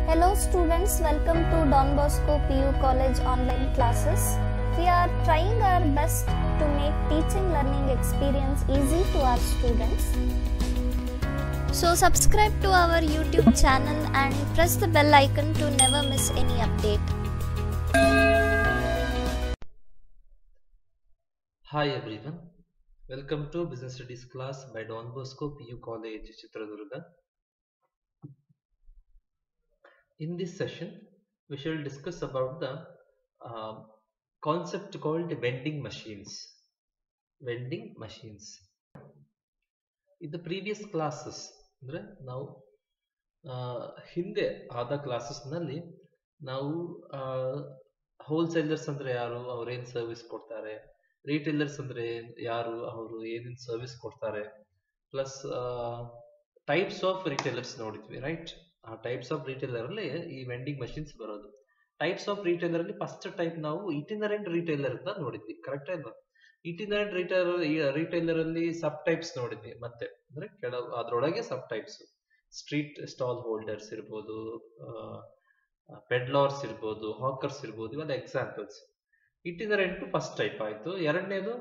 Hello students, welcome to Don Bosco PU College online classes. We are trying our best to make teaching learning experience easy to our students. So subscribe to our YouTube channel and press the bell icon to never miss any update. Hi everyone, welcome to Business Studies class by Don Bosco PU College Chitradurga. In this session, we shall discuss about the uh, concept called vending machines. Vending machines. In the previous classes, ಅಂದರೆ ನಾವು ಆ, ಹಿಂದೆ ಆದ ಕ್ಲಾಸಸ್ನಲ್ಲಿ ನಾವು wholesalers ಅಂದ್ರೆ ಯಾರು ಅವ್ರೇನ್ service ಕೊಡ್ತಾರೆ ರಿಟೇಲರ್ಸ್ ಅಂದ್ರೆ ಯಾರು ಅವರು ಏನೇನ್ ಸರ್ವಿಸ್ ಕೊಡ್ತಾರೆ ಪ್ಲಸ್ ಟೈಪ್ಸ್ ಆಫ್ ರಿಟೇಲರ್ಸ್ ನೋಡಿದ್ವಿ ರೈಟ್ ಆ ಟೈಪ್ಸ್ ಆಫ್ ರಿಟೇಲರ್ ಅಲ್ಲಿ ಈ ವೆಂಡಿಂಗ್ ಮಷಿನ್ಸ್ ಬರೋದು ಟೈಪ್ಸ್ ಆಫ್ ರಿಟೇಲರ್ ಅಲ್ಲಿ ಫಸ್ಟ್ ಟೈಪ್ ನಾವು ಇಟಿನರೆಂಟ್ ರಿಟೇಲರ್ ಅಂತ ನೋಡಿದ್ವಿ ಕರೆಕ್ಟ್ ಅಲ್ವಾ ಇಟಿನರೆಂಟ್ ರಿಟೇಲರ್ ರಿಟೇಲರ್ ಅಲ್ಲಿ ಸಬ್ ಟೈಪ್ಸ್ ನೋಡಿದ್ವಿ ಮತ್ತೆ ಅಂದ್ರೆ ಕೆಲವು ಅದ್ರೊಳಗೆ sub types street stall holders ಇರ್ಬೋದು ಪೆಡ್ಲಾರ್ಸ್ ಇರ್ಬೋದು ಹಾಕರ್ಸ್ ಇರ್ಬೋದು ಇವೆಲ್ಲ ಎಕ್ಸಾಂಪಲ್ಸ್ ಇಟಿನರೆಂಟ್ ಫಸ್ಟ್ ಟೈಪ್ ಆಯ್ತು ಎರಡನೇದು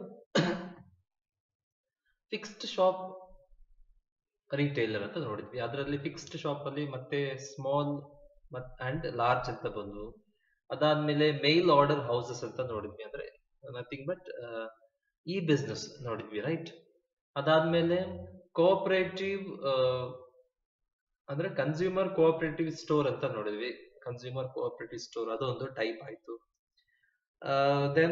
ಫಿಕ್ಸ್ಡ್ ಶಾಪ್ ರಿಟೇಲರ್ ಅಂತ ನೋಡಿದ್ವಿ ಅದರಲ್ಲಿ ಫಿಕ್ಸ್ಡ್ ಶಾಪ್ ಅಲ್ಲಿ ಮತ್ತೆ ಸ್ಮಾಲ್ ಮತ್ ಅಂಡ್ ಲಾರ್ಜ್ ಅಂತ ಬಂದು ಅದಾದ್ಮೇಲೆ ಮೇಲ್ ಆರ್ಡರ್ ಹೌಸಸ್ ಅಂತ ನೋಡಿದ್ವಿ ಅಂದ್ರೆ ನಥಿಂಗ್ ಬಟ್ ಇ ಬಿಸ್ನೆಸ್ ನೋಡಿದ್ವಿ ರೈಟ್ ಅದಾದ್ಮೇಲೆ ಕೋಆಪರೇಟಿವ್ ಅಂದ್ರೆ ಕನ್ಸ್ಯೂಮರ್ ಕೋಆಪರೇಟಿವ್ ಸ್ಟೋರ್ ಅಂತ ನೋಡಿದ್ವಿ ಕನ್ಸ್ಯೂಮರ್ ಕೋಆಪರೇಟಿವ್ ಸ್ಟೋರ್ ಅದೊಂದು ಟೈಪ್ ಆಯ್ತು ದೆನ್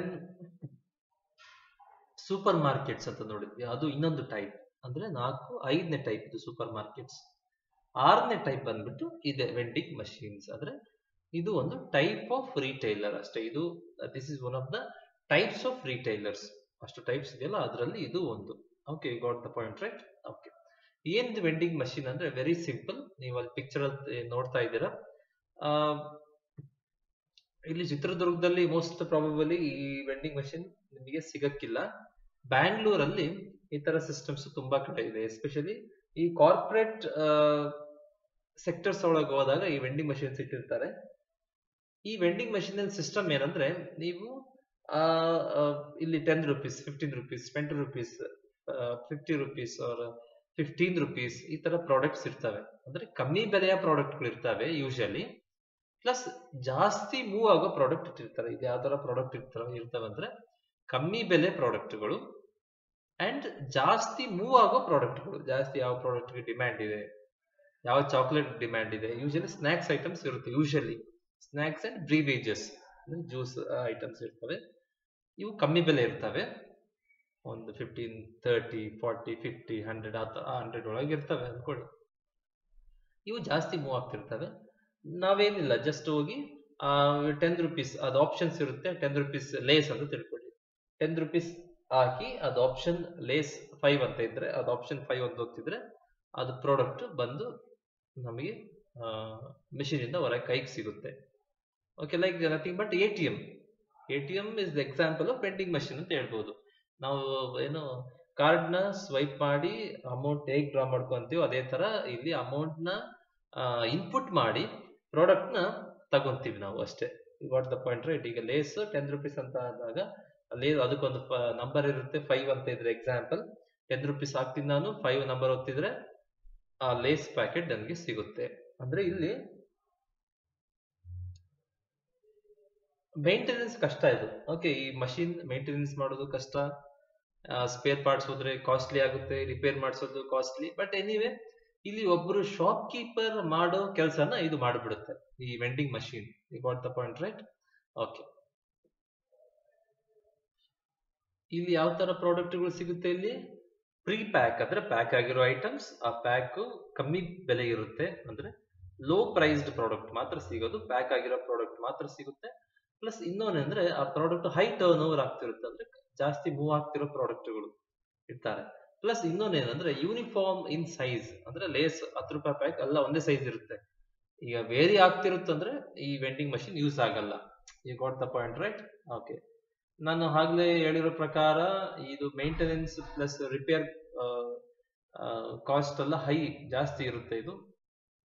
ಸೂಪರ್ ಮಾರ್ಕೆಟ್ಸ್ ಅಂತ ನೋಡಿದ್ವಿ ಅದು ಇನ್ನೊಂದು ಟೈಪ್ ಅಂದ್ರೆ ನಾಲ್ಕು ಐದನೇ ಟೈಪ್ ಇದು ಸೂಪರ್ ಮಾರ್ಕೆಟ್ಸ್ ಆರನೇ ಟೈಪ್ ಬಂದ್ಬಿಟ್ಟು ಇದೆ ವೆಂಡಿಂಗ್ ಮಷೀನ್ಸ್ ಅಂದ್ರೆ ಇದು ಒಂದು ಟೈಪ್ ಆಫ್ ರಿಟೈಲರ್ ಅಷ್ಟೇ ಇದು this is one of the types of retailers ಅಷ್ಟು ಟೈಪ್ಸ್ ಇದೆಯಲ್ಲ ಅದರಲ್ಲಿ ಇದು ಒಂದು okay got the point right okay ಏನಿದು ವೆಂಡಿಂಗ್ ಮಷೀನ್ ಅಂದ್ರೆ ವೆರಿ ಸಿಂಪಲ್ ನೀವು ಅಲ್ಲಿ ಪಿಕ್ಚರ್ ಅಲ್ಲಿ ನೋಡ್ತಾ ಇದ್ದೀರಾ ಆ, ಇಲ್ಲಿ ಚಿತ್ರದುರ್ಗದಲ್ಲಿ ಮೋಸ್ಟ್ ಪ್ರಾಬಬಲಿ ಈ ವೆಂಡಿಂಗ್ ಮಷಿನ್ ನಿಮಗೆ ಸಿಗಕ್ಕಿಲ್ಲ ಬ್ಯಾಂಗ್ಳೂರಲ್ಲಿ ಈ ತರ ಸಿಸ್ಟಮ್ಸ್ ತುಂಬಾ ಕಡೆ ಇದೆ ಎಸ್ಪೆಷಲಿ ಈ ಕಾರ್ಪೊರೇಟ್ ಸೆಕ್ಟರ್ಸ್ ಒಳಗೆ ಹೋದಾಗ ಈ ವೆಂಡಿಂಗ್ ಮಷಿನ್ಸ್ ಇಟ್ಟಿರ್ತಾರೆ ಈ ವೆಂಡಿಂಗ್ ಮಷಿನ್ ಸಿಸ್ಟಮ್ ಏನಂದ್ರೆ ನೀವು ಆ, ಆ, ಇಲ್ಲಿ ten rupees fifteen rupees twenty rupees fifty rupees ಅವರ್ ಫಿಫ್ಟೀನ್ ರುಪೀಸ್ ಈ ತರ ಪ್ರಾಡಕ್ಟ್ಸ್ ಇರ್ತವೆ ಅಂದ್ರೆ ಕಮ್ಮಿ ಬೆಲೆಯ ಪ್ರಾಡಕ್ಟ್ಗಳು ಇರ್ತವೆ ಯೂಶಲಿ ಪ್ಲಸ್ ಜಾಸ್ತಿ ಮೂವ್ ಆಗೋ ಪ್ರಾಡಕ್ಟ್ ಇಟ್ಟಿರ್ತಾರೆ ಇದು ಯಾವ ತರ ಪ್ರಾಡಕ್ಟ್ ಇರ್ತಾವೆ ಇರ್ತವೆ ಅಂದ್ರೆ ಕಮ್ಮಿ ಬೆಲೆ ಪ್ರಾಡಕ್ಟ್ಗಳು ಅಂಡ್ ಜಾಸ್ತಿ ಮೂವ್ ಆಗೋ ಪ್ರಾಡಕ್ಟ್ಗಳು ಜಾಸ್ತಿ ಯಾವ ಪ್ರಾಡಕ್ಟ್ಗೆ ಡಿಮ್ಯಾಂಡ್ ಇದೆ ಯಾವ ಚಾಕ್ಲೇಟ್ ಡಿಮ್ಯಾಂಡ್ ಇದೆ ಯೂಶಲಿ ಸ್ನಾಕ್ಸ್ ಐಟಮ್ಸ್ ಇರುತ್ತೆ usually snacks and beverages juice items ಇರ್ತವೆ ಇವು ಕಮ್ಮಿ ಬೆಲೆ ಇರ್ತವೆ ಒಂದು fifteen thirty forty fifty hundred ಆ ಹಂಡ್ರೆಡ್ ಒಳಗೆ ಇರ್ತವೆ ಅನ್ಕೊಳ್ಳಿ ಇವು ಜಾಸ್ತಿ ಮೂವ್ ಆಗ್ತಿರ್ತವೆ ನಾವೇನಿಲ್ಲ ಜಸ್ಟ್ ಹೋಗಿ ಟೆನ್ ರುಪೀಸ್ ಅದು ಆಪ್ಷನ್ಸ್ ಇರುತ್ತೆ ಟೆನ್ ರುಪೀಸ್ ಲೇಸ್ ಅಂತ ತಿಳ್ಕೊಳ್ಳಿ ಟೆನ್ ರುಪೀಸ್ ಹಾಕಿ ಅದು ಆಪ್ಷನ್ ಲೇಸ್ ಫೈವ್ ಅಂತ ಇದ್ರೆ ಅದು ಆಪ್ಷನ್ ಫೈವ್ ಅಂತ ಹೋಗ್ತಿದ್ರೆ ಅದು ಪ್ರಾಡಕ್ಟ್ ಬಂದು ನಮಗೆ ಮಿಷಿನ್ ಇಂದ ಹೊರಗೆ ಕೈಗೆ ಸಿಗುತ್ತೆ okay like nothing but A T M A T M is the example of vending machine ಅಂತ ಹೇಳ್ಬೋದು ನಾವು ಏನು ಕಾರ್ಡ್ ನ ಸ್ವೈಪ್ ಮಾಡಿ ಅಮೌಂಟ್ ಹೇಗ್ ಡ್ರಾ ಮಾಡ್ಕೊಂತೀವೋ ಅದೇ ತರ ಇಲ್ಲಿ ಅಮೌಂಟ್ ನ ಇನ್ಪುಟ್ ಮಾಡಿ ಪ್ರಾಡಕ್ಟ್ ನ ತಗೊಂತೀವಿ ನಾವು ಅಷ್ಟೇ ವಾಟ್ ದ ಪಾಯಿಂಟ್ ರೈಟ್ ಈಗ ಲೇಸ್ ಟೆನ್ ರುಪೀಸ್ ಅಂತ ಆದಾಗ ಲೇ ಅದಕ್ಕೊಂದು ನಂಬರ್ ಇರುತ್ತೆ ಫೈವ್ ಅಂತ ಇದ್ರೆ ಎಕ್ಸಾಂಪಲ್ ಟೆನ್ ರುಪೀಸ್ ಹಾಕ್ತೀನಿ ನಾನು ಫೈವ್ ನಂಬರ್ ಒತ್ತಿದ್ರೆ ಆ ಲೇಸ್ ಪ್ಯಾಕೆಟ್ ನನಗೆ ಸಿಗುತ್ತೆ ಅಂದ್ರೆ ಇಲ್ಲಿ ಮೇಂಟೆನೆನ್ಸ್ ಕಷ್ಟ ಇದು ಓಕೆ ಈ ಮಷಿನ್ ಮೇಂಟೆನೆನ್ಸ್ ಮಾಡೋದು ಕಷ್ಟ ಸ್ಪೇರ್ ಪಾರ್ಟ್ಸ್ ಹೋದ್ರೆ ಕಾಸ್ಟ್ಲಿ ಆಗುತ್ತೆ ರಿಪೇರ್ ಮಾಡಿಸೋದು ಕಾಸ್ಟ್ಲಿ ಬಟ್ ಎನಿವೆ ಇಲ್ಲಿ ಒಬ್ರು ಶಾಪ್ ಕೀಪರ್ ಮಾಡೋ ಕೆಲಸನ ಇದು ಮಾಡಿಬಿಡುತ್ತೆ ಈ ವೆಂಡಿಂಗ್ ಮಷಿನ್ ಈ got the point right okay ಇಲ್ಲಿ ಯಾವ ತರ ಪ್ರಾಡಕ್ಟ್ಗಳು ಸಿಗುತ್ತೆ ಇಲ್ಲಿ ಪ್ರೀ ಪ್ಯಾಕ್ ಅಂದ್ರೆ ಪ್ಯಾಕ್ ಆಗಿರೋ ಐಟಮ್ಸ್ ಆ ಪ್ಯಾಕ್ ಕಮ್ಮಿ ಬೆಲೆ ಇರುತ್ತೆ ಅಂದ್ರೆ ಲೋ ಪ್ರೈಸ್ಡ್ ಪ್ರಾಡಕ್ಟ್ ಮಾತ್ರ ಸಿಗೋದು ಪ್ಯಾಕ್ ಆಗಿರೋ ಪ್ರಾಡಕ್ಟ್ ಮಾತ್ರ ಸಿಗುತ್ತೆ ಪ್ಲಸ್ ಇನ್ನೊಂದಂದ್ರೆ ಆ ಪ್ರಾಡಕ್ಟ್ ಹೈ ಟರ್ನ್ ಓವರ್ ಆಗ್ತಿರುತ್ತೆ ಅಂದ್ರೆ ಜಾಸ್ತಿ ಮೂವ್ ಆಗ್ತಿರೋ ಪ್ರಾಡಕ್ಟ್ಗಳು ಇರ್ತಾರೆ ಪ್ಲಸ್ ಇನ್ನೊಂದೇನಂದ್ರೆ ಯೂನಿಫಾರ್ಮ್ ಇನ್ ಸೈಜ್ ಅಂದ್ರೆ ಲೇಸ್ ಹತ್ತು ರೂಪಾಯಿ ಪ್ಯಾಕ್ ಎಲ್ಲ ಒಂದೇ ಸೈಜ್ ಇರುತ್ತೆ ಈಗ ವೇರಿ ಆಗ್ತಿರುತ್ತಂದ್ರೆ ಈ ವೆಂಡಿಂಗ್ ಮಷಿನ್ ಯೂಸ್ ಆಗಲ್ಲ ಈ got the point right okay ನಾನು ಆಗ್ಲೇ ಹೇಳಿರೋ ಪ್ರಕಾರ ಇದು ಮೇಂಟೆನೆನ್ಸ್ ಪ್ಲಸ್ ರಿಪೇರ್ ಕಾಸ್ಟ್ ಎಲ್ಲ ಹೈ ಜಾಸ್ತಿ ಇರುತ್ತೆ ಇದು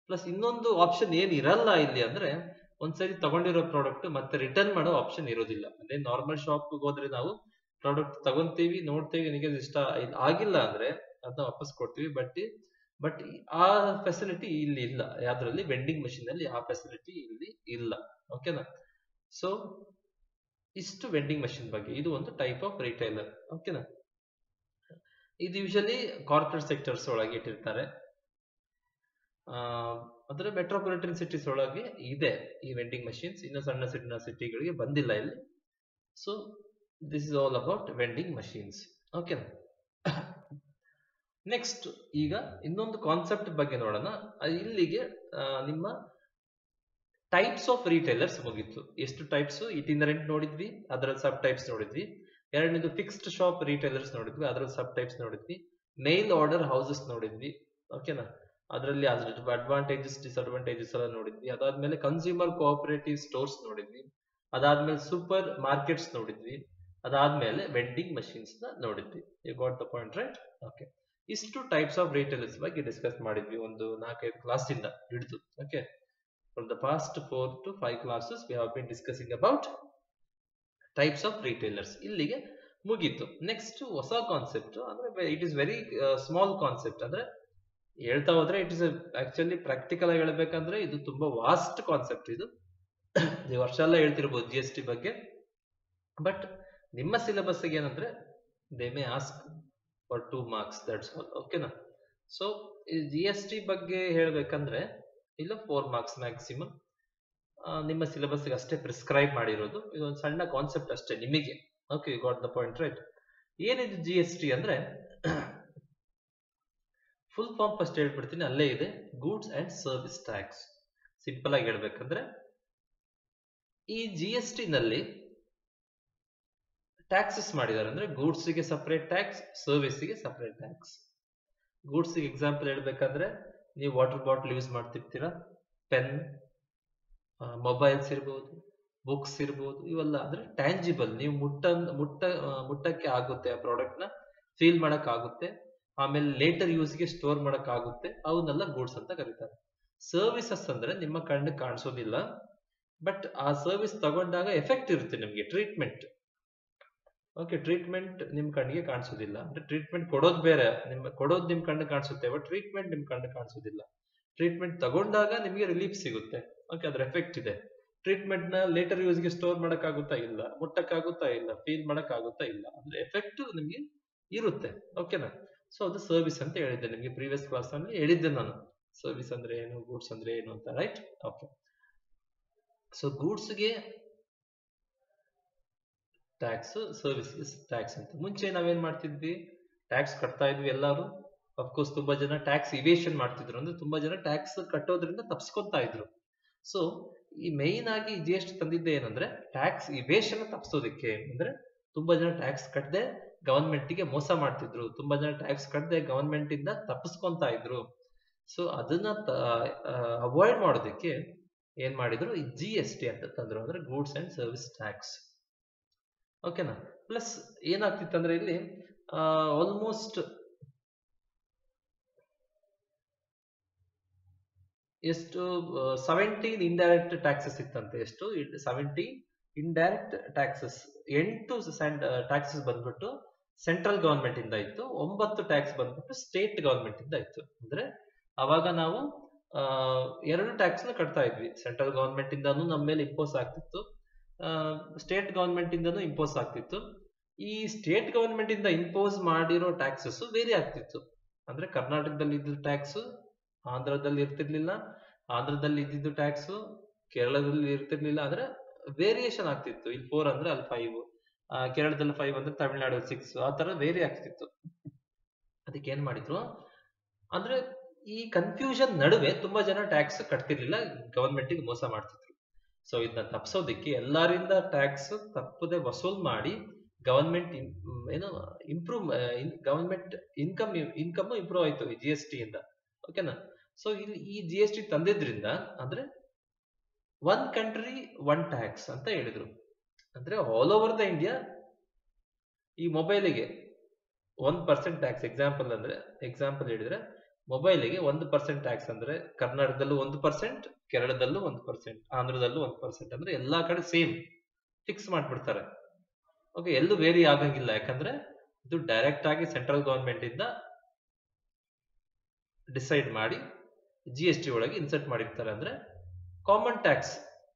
ಪ್ಲಸ್ ಇನ್ನೊಂದು ಆಪ್ಷನ್ ಏನ್ ಇರಲ್ಲ ಇಲ್ಲಿ ಅಂದ್ರೆ ಒಂದ್ಸರಿ ತಗೊಂಡಿರೋ ಪ್ರಾಡಕ್ಟ್ ಮತ್ತೆ ರಿಟರ್ನ್ ಮಾಡೋ ಆಪ್ಷನ್ ಇರೋದಿಲ್ಲ ಅಂದ್ರೆ ನಾರ್ಮಲ್ ಶಾಪ್ ಹೋದ್ರೆ ನಾವು ಪ್ರಾಡಕ್ಟ್ ತಗೊಂತೀವಿ ನೋಡ್ತೀವಿ ನನಗೆ ಇದು ಇಷ್ಟ ಇದ್ ಆಗಿಲ್ಲ ಅಂದ್ರೆ ಅದನ್ನ ವಾಪಸ್ ಕೊಡ್ತೀವಿ ಬಟ್ ಬಟ್ ಆ ಫೆಸಿಲಿಟಿ ಇಲ್ಲಿ ಇಲ್ಲ ಯಾವ್ದ್ರಲ್ಲಿ ವೆಂಡಿಂಗ್ ಮಷಿನ್ ಅಲ್ಲಿ ಆ ಫೆಸಿಲಿಟಿ ಇಲ್ಲಿ ಇಲ್ಲ ಓಕೆನಾ ಸೊ ಇಷ್ಟು ವೆಂಡಿಂಗ್ ಮಷಿನ್ ಬಗ್ಗೆ ಇದು ಒಂದು ಟೈಪ್ ಆಫ್ ರಿಟೈಲರ್ ಓಕೆನಾ ಇದು ಯೂಶಲಿ ಕಾರ್ಪೊರೇಟ್ ಸೆಕ್ಟರ್ಸ್ ಒಳಗೆ ಇಟ್ಟಿರ್ತಾರೆ ಆ, ಅಂದ್ರೆ ಮೆಟ್ರೋಪಾಲಿಟನ್ ಸಿಟೀಸ್ ಒಳಗೆ ಇದೆ ಈ ವೆಂಡಿಂಗ್ ಮಷಿನ್ಸ್ ಇನ್ನು ಸಣ್ಣ ಸಣ್ಣ ಸಿಟಿಗಳಿಗೆ ಬಂದಿಲ್ಲ ಇಲ್ಲಿ so this is all about vending machines ಓಕೆನಾ ನೆಕ್ಸ್ಟ್ ಈಗ ಇನ್ನೊಂದು ಕಾನ್ಸೆಪ್ಟ್ ಬಗ್ಗೆ ನೋಡೋಣ ಅಹ್ ಇಲ್ಲಿಗೆ ಆ, ನಿಮ್ಮ ಟೈಪ್ಸ್ ಆಫ್ ರಿಟೈಲರ್ಸ್ ಮುಗೀತು ಎಷ್ಟು ಟೈಪ್ಸ್ ಇಟಿನರೆಂಟ್ ನೋಡಿದ್ವಿ ಅದರ ಸಬ್ ಟೈಪ್ಸ್ ನೋಡಿದ್ವಿ ಎರಡನೇದು ಫಿಕ್ಸ್ಡ್ ಶಾಪ್ ರಿಟೈಲರ್ಸ್ ನೋಡಿದ್ವಿ ಅದರ ಸಬ್ ಟೈಪ್ಸ್ ನೋಡಿದ್ವಿ ಮೇಲ್ ಆರ್ಡರ್ ಹೌಸಸ್ ನೋಡಿದ್ವಿ ಓಕೆನಾ ಅದರಲ್ಲಿ ಅದ್ರ ಅಡ್ವಾಂಟೇಜಸ್ ಡಿಸ್ಅಡ್ವಾಂಟೇಜಸ್ ಎಲ್ಲ ನೋಡಿದ್ವಿ ಅದಾದ್ಮೇಲೆ ಕನ್ಸ್ಯೂಮರ್ ಕೋಆಪರೇಟಿವ್ ಸ್ಟೋರ್ಸ್ ನೋಡಿದ್ವಿ ಅದಾದ್ಮೇಲೆ ಸೂಪರ್ ಮಾರ್ಕೆಟ್ಸ್ ನೋಡಿದ್ವಿ ಅದಾದ್ಮೇಲೆ ವೆಂಡಿಂಗ್ ಮಷೀನ್ಸ್ ನ ನೋಡಿದ್ವಿ you got the point right okay ಇಷ್ಟು ಟೈಪ್ಸ್ ಆಫ್ ರಿಟೇಲರ್ಸ್ ಬಗ್ಗೆ ಡಿಸ್ಕಸ್ ಮಾಡಿದ್ವಿ ಒಂದು ನಾಲ್ಕೈದು ಕ್ಲಾಸ್ ಇಂದ ಹಿಡಿದು okay from the past four to five classes we have been discussing about types of retailers ಇಲ್ಲಿಗೆ ಮುಗೀತು ನೆಕ್ಸ್ಟ್ ಹೊಸ ಕಾನ್ಸೆಪ್ಟ್ ಅಂದ್ರೆ it is very small concept ಅಂದ್ರೆ ಹೇಳ್ತಾ ಹೋದ್ರೆ ಇಟ್ ಇಸ್ ಆಕ್ಚುಲಿ ಪ್ರಾಕ್ಟಿಕಲ್ ಆಗಿ ಹೇಳ್ಬೇಕಂದ್ರೆ ಇದು ತುಂಬಾ ವಾಸ್ಟ್ ಕಾನ್ಸೆಪ್ಟ್ ಇದು ನೀವು ವರ್ಷ ಎಲ್ಲ ಹೇಳ್ತಿರ್ಬೋದು ಜಿ ಎಸ್ ಟಿ ಬಗ್ಗೆ ಬಟ್ ನಿಮ್ಮ ಸಿಲೆಬಸ್ ಏನಂದ್ರೆ they may ask for two marks that's all ಓಕೆನಾ ಸೊ ಜಿ ಎಸ್ ಟಿ ಬಗ್ಗೆ ಹೇಳ್ಬೇಕಂದ್ರೆ ಇಲ್ಲ ಫೋರ್ ಮಾರ್ಕ್ಸ್ ಮ್ಯಾಕ್ಸಿಮಮ್ ನಿಮ್ಮ ಸಿಲೆಬಸ್ ಅಷ್ಟೇ ಪ್ರಿಸ್ಕ್ರೈಬ್ ಮಾಡಿರೋದು ಇದೊಂದು ಸಣ್ಣ ಕಾನ್ಸೆಪ್ಟ್ ಅಷ್ಟೇ ನಿಮಗೆ okay got the point right ಏನಿದು ಜಿ ಎಸ್ ಟಿ ಅಂದ್ರೆ ಫುಲ್ ಫಾರ್ಮ್ ಫಸ್ಟ್ ಹೇಳ್ಬಿಡ್ತೀನಿ ಅಲ್ಲೇ ಇದೆ goods and service tax simple ಆಗಿ ಹೇಳ್ಬೇಕಂದ್ರೆ ಈ ಜಿ ಎಸ್ ಟಿ ನಲ್ಲಿ ಟ್ಯಾಕ್ಸಸ್ ಮಾಡಿದ್ದಾರೆ ಅಂದ್ರೆ ಗೂಡ್ಸ್ ಗೆ ಸಪರೇಟ್ ಟ್ಯಾಕ್ಸ್ ಸರ್ವಿಸ್ ಗೆ ಸಪರೇಟ್ ಟ್ಯಾಕ್ಸ್ ಗೂಡ್ಸ್ ಎಕ್ಸಾಂಪಲ್ ಹೇಳ್ಬೇಕಂದ್ರೆ ನೀವು ವಾಟರ್ ಬಾಟಲ್ ಯೂಸ್ ಮಾಡ್ತಿರ್ತೀರಾ ಪೆನ್ ಮೊಬೈಲ್ಸ್ ಇರ್ಬೋದು ಬುಕ್ಸ್ ಇರ್ಬೋದು ಇವೆಲ್ಲ ಅಂದ್ರೆ ಟ್ಯಾಂಜಿಬಲ್ ನೀವು ಮುಟ್ಟ ಮುಟ್ಟ ಆ, ಮುಟ್ಟಕ್ಕೆ ಆಗುತ್ತೆ ಆ ಪ್ರಾಡಕ್ಟ್ ನ ಫೀಲ್ ಮಾಡಕ್ ಆಗುತ್ತೆ ಆಮೇಲೆ ಲೇಟರ್ ಯೂಸ್ಗೆ ಸ್ಟೋರ್ ಮಾಡಕ್ ಆಗುತ್ತೆ ಅವನ್ನೆಲ್ಲ ಗೂಡ್ಸ್ ಅಂತ ಕರೀತಾರೆ ಸರ್ವಿಸಸ್ ಅಂದ್ರೆ ನಿಮ್ಮ ಕಣ್ಣು ಕಾಣಿಸೋದಿಲ್ಲ ಬಟ್ ಆ ಸರ್ವಿಸ್ ತಗೊಂಡಾಗ ಎಫೆಕ್ಟ್ ಇರುತ್ತೆ ನಿಮ್ಗೆ ಟ್ರೀಟ್ಮೆಂಟ್ ಓಕೆ ಟ್ರೀಟ್ಮೆಂಟ್ ನಿಮ್ ಕಣ್ಣಿಗೆ ಕಾಣಿಸೋದಿಲ್ಲ ಅಂದ್ರೆ ಟ್ರೀಟ್ಮೆಂಟ್ ಕೊಡೋದು ಬೇರೆ ನಿಮ್ ಕೊಡೋದು ನಿಮ್ ಕಣ್ಣು ಕಾಣಿಸುತ್ತೆ ಬಟ್ ಟ್ರೀಟ್ಮೆಂಟ್ ನಿಮ್ ಕಣ್ಣು ಕಾಣಿಸೋದಿಲ್ಲ ಟ್ರೀಟ್ಮೆಂಟ್ ತಗೊಂಡಾಗ ನಿಮಗೆ ರಿಲೀಫ್ ಸಿಗುತ್ತೆ ಓಕೆ ಅದ್ರ ಎಫೆಕ್ಟ್ ಇದೆ ಟ್ರೀಟ್ಮೆಂಟ್ ನ ಲೇಟರ್ ಯೂಸ್ಗೆ ಸ್ಟೋರ್ ಮಾಡಕ್ ಆಗುತ್ತಾ ಇಲ್ಲ ಮುಟ್ಟಕ್ ಆಗುತ್ತಾ ಇಲ್ಲ ಫೀಲ್ ಮಾಡಕ್ ಆಗುತ್ತಾ ಇಲ್ಲ ಅಂದ್ರೆ ಎಫೆಕ್ಟ್ ನಿಮ್ಗೆ ಇರುತ್ತೆ ಓಕೆನಾ ಸೊ ಅದು ಸರ್ವಿಸ್ ಅಂತ ಹೇಳಿದ್ದೆ ನಿಮ್ಗೆ ಪ್ರೀವಿಯಸ್ ಕ್ಲಾಸ್ ಅಲ್ಲಿ ಹೇಳಿದ್ದೆ ನಾನು ಸರ್ವಿಸ್ ಅಂದ್ರೆ ಏನು ಗೂಡ್ಸ್ ಅಂದ್ರೆ ಏನು ಅಂತ ರೈಟ್ ಓಕೆ ಸೊ ಗೂಡ್ಸ್ಗೆ ಟ್ಯಾಕ್ಸ್ ಸರ್ವಿಸ್ಗೆ ಟ್ಯಾಕ್ಸ್ ಅಂತ ಮುಂಚೆ ನಾವೇನ್ ಮಾಡ್ತಿದ್ವಿ ಟ್ಯಾಕ್ಸ್ ಕಟ್ತಾ ಇದ್ವಿ ಎಲ್ಲರೂ ಅಫ್ಕೋರ್ಸ್ ತುಂಬಾ ಜನ ಟ್ಯಾಕ್ಸ್ ಇವೇಶನ್ ಮಾಡ್ತಿದ್ರು ಅಂದ್ರೆ ತುಂಬಾ ಜನ ಟ್ಯಾಕ್ಸ್ ಕಟ್ಟೋದ್ರಿಂದ ತಪ್ಸ್ಕೊಂತಾ ಇದ್ರು ಸೊ ಈ ಮೈನ್ ಆಗಿ ಜಿ ಎಸ್ ಟಿ ತಂದಿದ್ದೆ ಏನಂದ್ರೆ ಟ್ಯಾಕ್ಸ್ ಇವೇಶನ್ ತಪ್ಸೋದಕ್ಕೆ ಅಂದ್ರೆ ತುಂಬಾ ಜನ ಟ್ಯಾಕ್ಸ್ ಕಟ್ಟದೆ ಗವರ್ಮೆಂಟ್ ಗೆ ಮೋಸ ಮಾಡ್ತಿದ್ರು ತುಂಬಾ ಜನ ಟ್ಯಾಕ್ಸ್ ಕಟ್ಟದೆ ಗವರ್ಮೆಂಟ್ ಇಂದ ತಪ್ಪಿಸ್ಕೊಂತಾ ಇದ್ರು ಸೊ ಅದನ್ನ ಅವಾಯ್ಡ್ ಮಾಡೋದಕ್ಕೆ ಏನ್ ಮಾಡಿದ್ರು ಈ ಜಿ ಎಸ್ ಟಿ ಅಂತ ತಂದ್ರು ಅಂದ್ರೆ ಗೂಡ್ಸ್ ಅಂಡ್ ಸರ್ವಿಸ್ ಟ್ಯಾಕ್ಸ್ ಓಕೆನಾ ಪ್ಲಸ್ ಏನಾಗ್ತಿತ್ತು ಅಂದ್ರೆ ಇಲ್ಲಿ ಆಲ್ಮೋಸ್ಟ್ ಎಷ್ಟು ಸೆವೆಂಟೀನ್ ಇಂಡೈರೆಕ್ಟ್ ಟ್ಯಾಕ್ಸಸ್ ಇತ್ತಂತೆ ಎಷ್ಟು ಸೆವೆಂಟಿ ಇಂಡೈರೆಕ್ಟ್ ಟ್ಯಾಕ್ಸಸ್ ಎಂಟು ಟ್ಯಾಕ್ಸಸ್ ಬಂದ್ಬಿಟ್ಟು ಸೆಂಟ್ರಲ್ ಗವರ್ಮೆಂಟ್ ಇಂದ ಇತ್ತು ಒಂಬತ್ತು ಟ್ಯಾಕ್ಸ್ ಬಂದ್ಬಿಟ್ಟು ಸ್ಟೇಟ್ ಗವರ್ಮೆಂಟ್ ಇಂದ ಇತ್ತು ಅಂದ್ರೆ ಅವಾಗ ನಾವು ಆ, ಎರಡು ಟ್ಯಾಕ್ಸ್ ನ ಕಟ್ತಾ ಇದ್ವಿ ಸೆಂಟ್ರಲ್ ಗವರ್ಮೆಂಟ್ ಇಂದಾನು ನಮ್ಮ ಮೇಲೆ ಇಂಪೋಸ್ ಆಗ್ತಿತ್ತು ಸ್ಟೇಟ್ ಗವರ್ಮೆಂಟ್ ಇಂದನೂ ಇಂಪೋಸ್ ಆಗ್ತಿತ್ತು ಈ ಸ್ಟೇಟ್ ಗವರ್ಮೆಂಟ್ ಇಂದ ಇಂಪೋಸ್ ಮಾಡಿರೋ ಟ್ಯಾಕ್ಸಸ್ ವೇರಿ ಆಗ್ತಿತ್ತು ಅಂದ್ರೆ ಕರ್ನಾಟಕದಲ್ಲಿ ಇದ್ದ ಟ್ಯಾಕ್ಸ್ ಆಂಧ್ರದಲ್ಲಿ ಇರ್ತಿರ್ಲಿಲ್ಲ ಆಂಧ್ರದಲ್ಲಿ ಇದ್ದಿದ್ದು ಟ್ಯಾಕ್ಸ್ ಕೇರಳದಲ್ಲಿ ಇರ್ತಿರ್ಲಿಲ್ಲ ಅಂದ್ರೆ ವೇರಿಯೇಷನ್ ಆಗ್ತಿತ್ತು ಇಲ್ಲಿ ಫೋರ್ ಅಂದ್ರೆ ಅಲ್ಲಿ ಫೈವ್ ಕೇರಳದಲ್ಲಿ ಫೈವ್ ಅಂದ್ರೆ ತಮಿಳ್ನಾಡು ಸಿಕ್ಸ್ ಆ ತರ ವೇರಿ ಆಗ್ತಿತ್ತು ಅದಕ್ಕೆ ಏನ್ ಮಾಡಿದ್ರು ಅಂದ್ರೆ ಈ ಕನ್ಫ್ಯೂಷನ್ ನಡುವೆ ತುಂಬಾ ಜನ ಟ್ಯಾಕ್ಸ್ ಕಟ್ತಿರ್ಲಿಲ್ಲ ಗವರ್ಮೆಂಟ್ ಗೆ ಮೋಸ ಮಾಡ್ತಿದ್ರು ಸೊ ಇದನ್ನ ತಪ್ಸೋದಿಕ್ಕೆ ಎಲ್ಲರಿಂದ ಟ್ಯಾಕ್ಸ್ ತಪ್ಪದೆ ವಸೂಲ್ ಮಾಡಿ ಗವರ್ಮೆಂಟ್ ಏನು improve government income income improve ಆಯ್ತು ಜಿ ಎಸ್ ಟಿ ಇಂದ ಓಕೆನಾ ಸೊ ಇಲ್ಲಿ ಈ ಜಿ ಎಸ್ ಟಿ ತಂದಿದ್ರಿಂದ ಅಂದ್ರೆ ಒನ್ ಕಂಟ್ರಿ ಒನ್ ಟ್ಯಾಕ್ಸ್ ಅಂತ ಹೇಳಿದ್ರು ಅಂದ್ರೆ ಆಲ್ ಓವರ್ ದ ಇಂಡಿಯಾ ಈ ಮೊಬೈಲಿಗೆ ಒನ್ ಪರ್ಸೆಂಟ್ ಟ್ಯಾಕ್ಸ್ ಎಕ್ಸಾಂಪಲ್ ಅಂದ್ರೆ ಎಕ್ಸಾಂಪಲ್ ಹೇಳಿದ್ರೆ ಮೊಬೈಲಿಗೆ ಒಂದು ಪರ್ಸೆಂಟ್ ಟ್ಯಾಕ್ಸ್ ಅಂದ್ರೆ ಕರ್ನಾಟಕದಲ್ಲೂ ಒಂದು ಪರ್ಸೆಂಟ್ ಕೇರಳದಲ್ಲೂ ಒಂದು ಪರ್ಸೆಂಟ್ ಆಂಧ್ರದಲ್ಲೂ ಒಂದು ಪರ್ಸೆಂಟ್ ಅಂದ್ರೆ ಎಲ್ಲಾ ಕಡೆ ಸೇಮ್ ಫಿಕ್ಸ್ ಮಾಡ್ಬಿಡ್ತಾರೆ ಓಕೆ ಎಲ್ಲೂ ವೇರಿ ಆಗಂಗಿಲ್ಲ ಯಾಕಂದ್ರೆ ಇದು ಡೈರೆಕ್ಟ್ ಆಗಿ ಸೆಂಟ್ರಲ್ ಗವರ್ಮೆಂಟ್ ಇಂದ ಡಿಸೈಡ್ ಮಾಡಿ ಜಿ ಎಸ್ ಟಿ ಒಳಗೆ ಇನ್ಸರ್ಟ್ ಮಾಡಿರ್ತಾರೆ ಅಂದ್ರೆ ಕಾಮನ್ ಟ್ಯಾಕ್ಸ್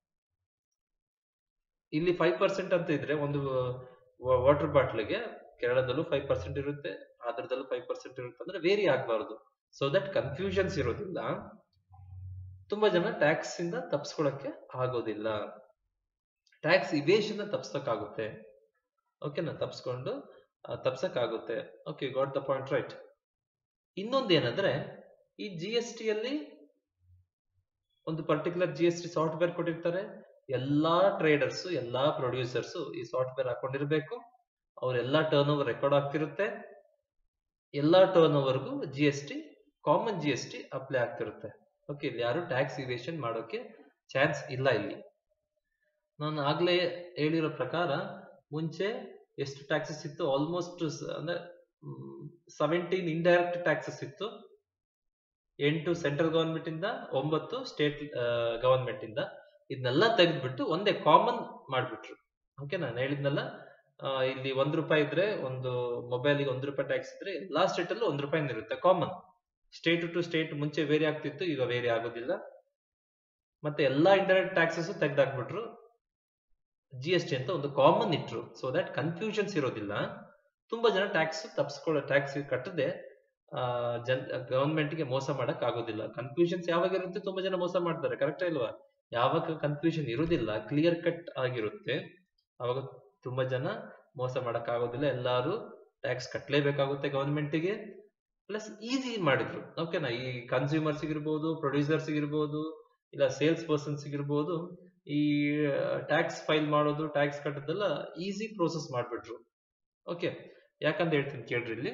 ಇಲ್ಲಿ ಫೈವ್ ಪರ್ಸೆಂಟ್ ಅಂತ ಇದ್ರೆ ಒಂದು ವಾಟರ್ ಬಾಟ್ಲಿಗೆ ಕೇರಳದಲ್ಲೂ ಫೈವ್ ಪರ್ಸೆಂಟ್ ಇರುತ್ತೆ ಆಂಧ್ರದಲ್ಲೂ ಫೈವ್ ಪರ್ಸೆಂಟ್ ಇರುತ್ತೆ ಅಂದ್ರೆ ವೇರಿ ಆಗಬಾರದು ಸೊ ದಟ್ ಕನ್ಫ್ಯೂಷನ್ಸ್ ಇರೋದಿಲ್ಲ ತುಂಬಾ ಜನ ಟ್ಯಾಕ್ಸ್ ಇಂದ ತಪ್ಸ್ಕೊಳಕ್ಕೆ ಆಗೋದಿಲ್ಲ ಟ್ಯಾಕ್ಸ್ ಇವೇಶನ್ ತಪ್ಸಕ್ಕಾಗುತ್ತೆ ಓಕೆನಾ ತಪ್ಸ್ಕೊಂಡು ತಪ್ಸಕ್ಕಾಗುತ್ತೆ okay got the point right ಇನ್ನೊಂದು ಏನಂದ್ರೆ ಈ ಜಿ ಎಸ್ ಟಿ ಅಲ್ಲಿ ಒಂದು particular G S T software ಕೊಟ್ಟಿರ್ತಾರೆ ಎಲ್ಲಾ ಟ್ರೇಡರ್ಸ್ ಎಲ್ಲಾ ಪ್ರೊಡ್ಯೂಸರ್ಸ್ ಈ ಸಾಫ್ಟ್ವೇರ್ ಹಾಕೊಂಡಿರ್ಬೇಕು ಅವರೆಲ್ಲಾ ಟರ್ನ್ ಓವರ್ ರೆಕಾರ್ಡ್ ಆಗ್ತಿರುತ್ತೆ ಎಲ್ಲಾ ಟರ್ನ್ ಓವರ್ಗೂ G S T common G S T apply ಆಗ್ತಿರುತ್ತೆ ಓಕೆ ಇಲ್ಲಿ ಯಾರು ಟ್ಯಾಕ್ಸ್ ಇವೇಶನ್ ಮಾಡೋಕೆ ಚಾನ್ಸ್ ಇಲ್ಲ ಇಲ್ಲಿ ನಾನು ಆಗ್ಲೇ ಹೇಳಿರೋ ಪ್ರಕಾರ ಮುಂಚೆ ಎಷ್ಟು ಟ್ಯಾಕ್ಸಸ್ ಇತ್ತು ಆಲ್ಮೋಸ್ಟ್ ಅಂದ್ರೆ ಸೆವೆಂಟೀನ್ ಇಂಡೈರೆಕ್ಟ್ ಟ್ಯಾಕ್ಸಸ್ ಇತ್ತು ಎಂಟು ಸೆಂಟ್ರಲ್ ಗವರ್ಮೆಂಟ್ ಇಂದ ಒಂಬತ್ತು ಸ್ಟೇಟ್ ಗವರ್ಮೆಂಟ್ ಇಂದ ಇದನ್ನೆಲ್ಲ ತೆಗೆದ್ಬಿಟ್ಟು ಒಂದೇ ಕಾಮನ್ ಮಾಡ್ಬಿಟ್ರು ಓಕೆ ನಾನು ಹೇಳಿದ್ನಲ್ಲ ಇಲ್ಲಿ ಒಂದ್ ರೂಪಾಯಿ ಇದ್ರೆ ಒಂದು ಮೊಬೈಲ್ಗೆ ಒಂದ್ ರೂಪಾಯಿ ಟ್ಯಾಕ್ಸ್ ಇದ್ರೆ ಎಲ್ಲಾ ಸ್ಟೇಟ್ ಅಲ್ಲೂ ಒಂದ್ ರೂಪಾಯಿ ಇರುತ್ತೆ ಕಾಮನ್ ಸ್ಟೇಟ್ ಟು ಸ್ಟೇಟ್ ಮುಂಚೆ ವೇರಿ ಆಗ್ತಿತ್ತು ಈಗ ವೇರಿ ಆಗೋದಿಲ್ಲ ಮತ್ತೆ ಎಲ್ಲಾ ಇಂಡೈರೆಕ್ಟ್ ಟ್ಯಾಕ್ಸಸ್ ತೆಗ್ದಾಕ್ಬಿಟ್ರು ಜಿ ಎಸ್ ಟಿ ಅಂತ ಒಂದು ಕಾಮನ್ ಇಟ್ರು ಸೊ ದಟ್ ಕನ್ಫ್ಯೂಷನ್ಸ್ ಇರೋದಿಲ್ಲ ತುಂಬಾ ಜನ ಟ್ಯಾಕ್ಸ್ ತಪ್ಸ್ಕೊಳ್ಳೋ ಟ್ಯಾಕ್ಸ್ ಕಟ್ಟದೆ ಜನ್ ಗವರ್ಮೆಂಟ್ಗೆ ಮೋಸ ಮಾಡಕ್ ಆಗೋದಿಲ್ಲ ಕನ್ಫ್ಯೂಷನ್ಸ್ ಯಾವಾಗ ಇರುತ್ತೆ ತುಂಬಾ ಜನ ಮೋಸ ಮಾಡ್ತಾರೆ ಕರೆಕ್ಟ್ ಇಲ್ವಾ ಯಾವಾಗ ಕನ್ಫ್ಯೂಷನ್ ಇರುವುದಿಲ್ಲ ಕ್ಲಿಯರ್ ಕಟ್ ಆಗಿರುತ್ತೆ ಅವಾಗ ತುಂಬಾ ಜನ ಮೋಸ ಮಾಡಕ್ ಆಗೋದಿಲ್ಲ ಎಲ್ಲಾರು ಟ್ಯಾಕ್ಸ್ ಕಟ್ಟಲೇಬೇಕಾಗುತ್ತೆ ಗವರ್ಮೆಂಟ್ಗೆ ಪ್ಲಸ್ ಈಸಿ ಮಾಡಿದ್ರು ಓಕೆನಾ ಈ ಕನ್ಸ್ಯೂಮರ್ಸ್ ಇರ್ಬೋದು ಪ್ರೊಡ್ಯೂಸರ್ಸ್ ಇರ್ಬೋದು ಇಲ್ಲ ಸೇಲ್ಸ್ ಪರ್ಸನ್ಸ್ ಇರ್ಬೋದು ಈ ಟ್ಯಾಕ್ಸ್ ಫೈಲ್ ಮಾಡೋದು ಟ್ಯಾಕ್ಸ್ ಕಟ್ಟೋದೆಲ್ಲ ಈಸಿ ಪ್ರೋಸೆಸ್ ಮಾಡ್ಬಿಟ್ರು ಓಕೆ ಯಾಕಂತ ಹೇಳ್ತೀನಿ ಕೇಳ್ರಿ ಇಲ್ಲಿ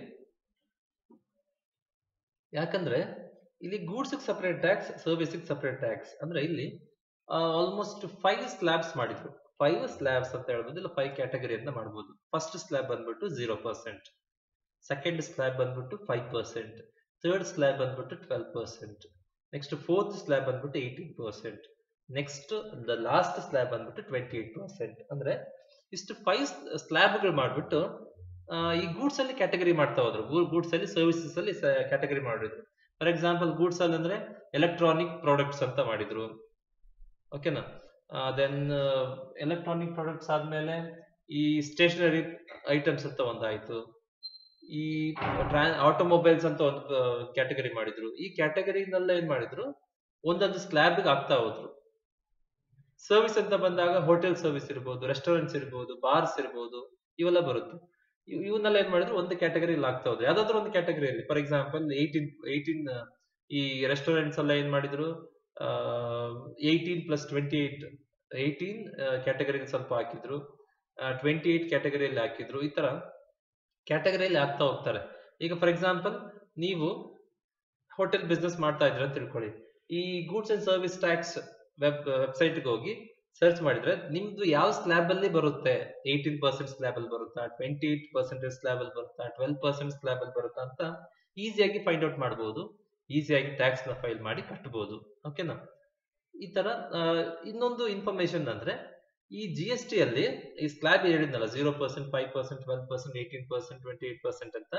ಯಾಕಂದ್ರೆ ಇಲ್ಲಿ goods separate tax service separate tax ಅಂದ್ರೆ ಇಲ್ಲಿ ಆಲ್ಮೋಸ್ಟ್ ಫೈವ್ ಸ್ಲ್ಯಾಬ್ಸ್ ಮಾಡಿದ್ರು ಫೈವ್ ಸ್ಲ್ಯಾಬ್ಸ್ ಅಂತ ಹೇಳ್ಬೋದು ಇಲ್ಲ ಫೈವ್ ಕ್ಯಾಟಗರಿ ಅಂತ ಮಾಡ್ಬೋದು ಫಸ್ಟ್ ಸ್ಲ್ಯಾಬ್ ಬಂದ್ಬಿಟ್ಟು ಜೀರೋ ಪರ್ಸೆಂಟ್ ಸೆಕೆಂಡ್ ಸ್ಲ್ಯಾಬ್ ಬಂದ್ಬಿಟ್ಟು ಫೈವ್ ಪರ್ಸೆಂಟ್ ಥರ್ಡ್ ಸ್ಲ್ಯಾಬ್ ಬಂದ್ಬಿಟ್ಟು twelve percent next fourth slab ಬಂದ್ಬಿಟ್ಟು eighteen percent next the last slab ಬಂದ್ಬಿಟ್ಟು ಟ್ವೆಂಟಿ ಏಟ್ ಪರ್ಸೆಂಟ್ ಅಂದ್ರೆ ಇಷ್ಟು ಫೈವ್ ಸ್ಲ್ಯಾಬ್ಗಳು ಮಾಡ್ಬಿಟ್ಟು ಈ ಗೂಡ್ಸ್ ಅಲ್ಲಿ ಕ್ಯಾಟಗರಿ ಮಾಡ್ತಾ ಹೋದ್ರು ಗೂಡ್ಸ್ ಅಲ್ಲಿ ಸರ್ವಿಸಸ್ ಅಲ್ಲಿ ಕ್ಯಾಟಗರಿ ಮಾಡಿದ್ರು ಫಾರ್ ಎಕ್ಸಾಂಪಲ್ ಗೂಡ್ಸ್ ಅಲ್ಲಿ ಅಂದ್ರೆ ಎಲೆಕ್ಟ್ರಾನಿಕ್ ಪ್ರಾಡಕ್ಟ್ಸ್ ಅಂತ ಮಾಡಿದ್ರು ಓಕೆನಾ ದೆನ್ ಎಲೆಕ್ಟ್ರಾನಿಕ್ ಪ್ರಾಡಕ್ಟ್ಸ್ ಆದ್ಮೇಲೆ ಈ ಸ್ಟೇಷನರಿ ಐಟಮ್ಸ್ ಅಂತ ಒಂದಾಯ್ತು ಈ ಆಟೋಮೊಬೈಲ್ಸ್ ಅಂತ ಒಂದು ಕ್ಯಾಟಗರಿ ಮಾಡಿದ್ರು ಈ ಕ್ಯಾಟಗರಿನೆಲ್ಲ ಏನ್ ಮಾಡಿದ್ರು ಒಂದೊಂದು ಸ್ಲ್ಯಾಬ್ ಆಗ್ತಾ ಹೋದ್ರು ಸರ್ವಿಸ್ ಅಂತ ಬಂದಾಗ ಹೋಟೆಲ್ ಸರ್ವಿಸ್ ಇರ್ಬೋದು ರೆಸ್ಟೋರೆಂಟ್ಸ್ ಇರ್ಬೋದು ಬಾರ್ಸ್ ಇರ್ಬೋದು ಇವೆಲ್ಲ ಬರುತ್ತೆ ಇವನ್ನೆಲ್ಲ ಏನ್ ಮಾಡಿದ್ರು ಒಂದು ಕ್ಯಾಟಗರಿ ಆಗ್ತಾ ಹೋದ್ರು ಯಾವ್ದಾದ್ರು ಒಂದು ಕ್ಯಾಟಗರಿಯಲ್ಲಿ ಫಾರ್ ಎಕ್ಸಾಂಪಲ್ ಏಯ್ಟೀನ್ ಏಯ್ಟೀನ್ ಈ ರೆಸ್ಟೋರೆಂಟ್ಸ್ ಎಲ್ಲ ಏನ್ ಮಾಡಿದ್ರು eighteen plus twenty eight eighteen ಕ್ಯಾಟಗರಿಲಿ ಸ್ವಲ್ಪ ಹಾಕಿದ್ರು ಟ್ವೆಂಟಿ ಏಟ್ ಕ್ಯಾಟಗರಿಯಲ್ಲಿ ಹಾಕಿದ್ರು ಈ ತರ ಕ್ಯಾಟಗರಿಯಲ್ಲಿ ಆಗ್ತಾ ಹೋಗ್ತಾರೆ ಈಗ ಫಾರ್ ಎಕ್ಸಾಂಪಲ್ ನೀವು ಹೋಟೆಲ್ ಬಿಸ್ನೆಸ್ ಮಾಡ್ತಾ ಇದ್ರ ಅಂತ ತಿಳ್ಕೊಳ್ಳಿ ಈ goods and service tax web ವೆಬ್ಸೈಟ್ಗೆ ಹೋಗಿ ಸರ್ಚ್ ಮಾಡಿದ್ರೆ ನಿಮ್ದು ಯಾವ ಸ್ಲ್ಯಾಬ್ ಅಲ್ಲಿ ಬರುತ್ತೆ ಏಯ್ಟೀನ್ ಪರ್ಸೆಂಟ್ ಸ್ಲ್ಯಾಬ್ ಅಲ್ಲಿ ಬರುತ್ತಾ ಟ್ವೆಂಟಿ ಏಟ್ ಪರ್ಸೆಂಟೇಜ್ ಸ್ಲ್ಯಾಬ್ ಅಲ್ಲಿ ಬರುತ್ತಾ ಟ್ವೆಲ್ ಪರ್ಸೆಂಟ್ ಸ್ಲ್ಯಾಬ್ ಅಲ್ಲಿ ಬರುತ್ತಾ ಅಂತ ಈಸಿಯಾಗಿ ಫೈಂಡ್ ಔಟ್ ಮಾಡಬಹುದು ಈಸಿಯಾಗಿ ಟ್ಯಾಕ್ಸ್ ನ ಫೈಲ್ ಮಾಡಿ ಕಟ್ಟಬಹುದು ಓಕೆನಾ ಈ ತರ ಇನ್ನೊಂದು ಇನ್ಫಾರ್ಮೇಶನ್ ಅಂದ್ರೆ ಈ ಜಿ ಎಸ್ ಟಿ ಅಲ್ಲಿ ಈ ಸ್ಲ್ಯಾಬ್ ಹೇಳಿದ್ನಲ್ಲ zero percent five percent twelve percent eighteen percent twenty eight percent ಅಂತ